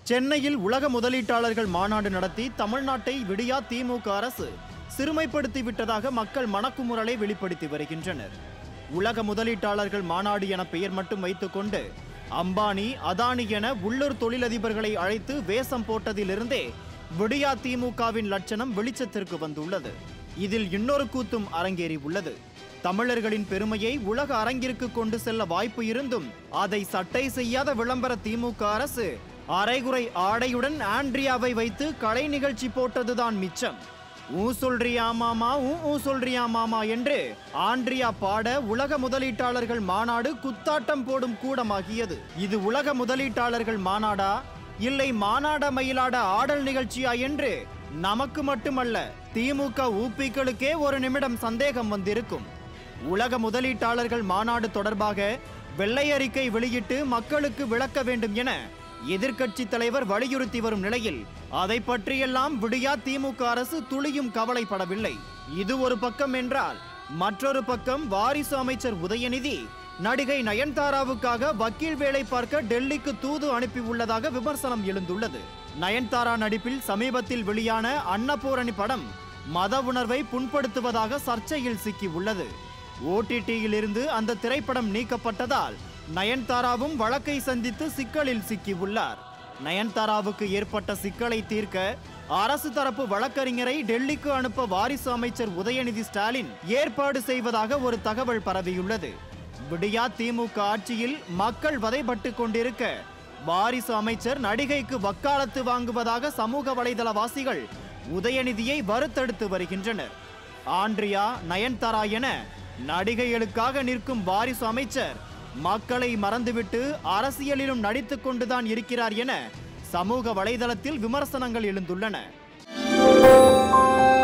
சென்னையில் உலக முதலீட்டாளர்கள் மாநாடு நடத்தி தமிழ்நாட்டை விடியா திமுக அரசு சிறுமைப்படுத்தி விட்டதாக மக்கள் மனக்குமுறலை வெளிப்படுத்தி வருகின்றனர் உலக முதலீட்டாளர்கள் மாநாடு என பெயர் மட்டும் வைத்துக்கொண்டு அம்பானி அதானி என உள்ளூர் தொழிலதிபர்களை அழைத்து வேஷம் போட்டதிலிருந்தே விடியா திமுகவின் லட்சணம் வெளிச்சத்திற்கு வந்துள்ளது இதில் இன்னொரு கூத்தும் அரங்கேறி உள்ளது தமிழர்களின் பெருமையை உலக அரங்கிற்கு கொண்டு செல்ல வாய்ப்பு இருந்தும் அதை சட்டை செய்யாத விளம்பர திமுக அரசு அரைகுறை ஆடையுடன் ஆண்ட்ரியாவை வைத்து கலை நிகழ்ச்சி போட்டதுதான் மிச்சம் ஊ சொல்றியா மாமா ஊ ஊ சொல்றியா மாமா என்று ஆண்ட்ரியா பாட உலக முதலீட்டாளர்கள் மாநாடு குத்தாட்டம் போடும் கூடமாகியது இது உலக முதலீட்டாளர்கள் மாநாடா இல்லை மாநாட மயிலாட ஆடல் நிகழ்ச்சியா என்று நமக்கு மட்டுமல்ல திமுக ஊப்பிகளுக்கே ஒரு நிமிடம் சந்தேகம் வந்திருக்கும் உலக முதலீட்டாளர்கள் மாநாடு தொடர்பாக வெள்ளை அறிக்கை வெளியிட்டு மக்களுக்கு விளக்க வேண்டும் என எதிர்க்கட்சி தலைவர் வலியுறுத்தி வரும் நிலையில் அதை பற்றியெல்லாம் விடியா திமுக அரசு துளியும் கவலைப்படவில்லை இது ஒரு பக்கம் என்றால் மற்றொரு பக்கம் வாரிசு அமைச்சர் உதயநிதி நடிகை நயன்தாராவுக்காக வக்கீல் வேலை பார்க்க டெல்லிக்கு தூது அனுப்பியுள்ளதாக விமர்சனம் எழுந்துள்ளது நயன்தாரா நடிப்பில் சமீபத்தில் வெளியான அன்னபூரணி படம் மத உணர்வை புண்படுத்துவதாக சர்ச்சையில் சிக்கி உள்ளது ஓடிடியில் இருந்து அந்த திரைப்படம் நீக்கப்பட்டதால் நயன்தாராவும் வழக்கை சந்தித்து சிக்கலில் சிக்கி உள்ளார் நயன்தாராவுக்கு ஏற்பட்ட சிக்கலை தீர்க்க அரசு தரப்பு வழக்கறிஞரை டெல்லிக்கு அனுப்ப வாரிசு அமைச்சர் உதயநிதி ஸ்டாலின் ஏற்பாடு செய்வதாக ஒரு தகவல் பரவியுள்ளது விடியா திமுக ஆட்சியில் மக்கள் வதைபட்டு கொண்டிருக்க வாரிசு அமைச்சர் நடிகைக்கு வக்காலத்து வாங்குவதாக சமூக வலைதளவாசிகள் உதயநிதியை வறுத்தெடுத்து வருகின்றனர் ஆண்ட்ரியா நயன்தாரா என நடிகைகளுக்காக நிற்கும் வாரிசு அமைச்சர் மக்களை மறந்துவிட்டு அரசியலிலும் நடித்துக் கொண்டுதான் இருக்கிறார் என சமூக வலைதளத்தில் விமர்சனங்கள் எழுந்துள்ளன